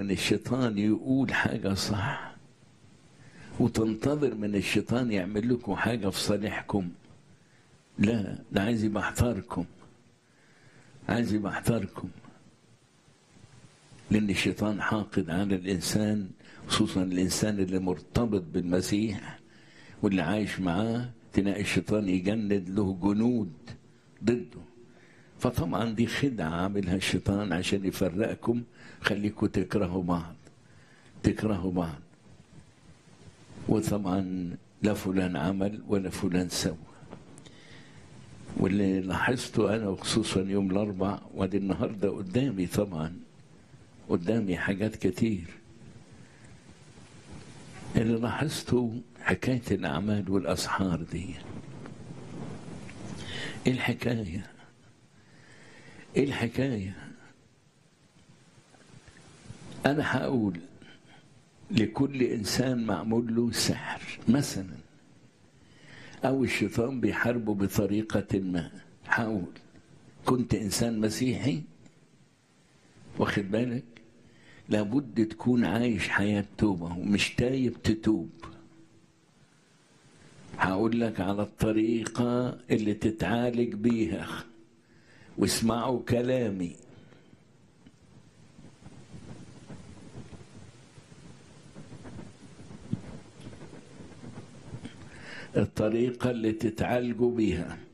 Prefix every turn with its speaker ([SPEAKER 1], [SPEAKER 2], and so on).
[SPEAKER 1] ان الشيطان يقول حاجة صح وتنتظر من الشيطان يعمل لكم حاجة في صالحكم لا ده عايز يبقى احتاركم عايز يبقى احتاركم لأن الشيطان حاقد على الإنسان خصوصا الإنسان اللي مرتبط بالمسيح واللي عايش معاه تلاقي الشيطان يجند له جنود ضده فطبعا دي خدعة عاملها الشيطان عشان يفرقكم خليكم تكرهوا بعض تكرهوا بعض وطبعا لا فلان عمل ولا فلان سوى واللي لاحظته انا وخصوصا يوم الاربع وادي النهارده قدامي طبعا قدامي حاجات كتير اللي لاحظته حكايه الاعمال والاسحار دي ايه الحكايه ايه الحكايه انا هقول لكل انسان معمول له سحر مثلا او الشيطان بيحاربه بطريقه ما حاول كنت انسان مسيحي واخد بالك لابد تكون عايش حياه توبه ومش تايب تتوب هقول لك على الطريقه اللي تتعالج بيها واسمعوا كلامي الطريقة اللي تتعالجوا بيها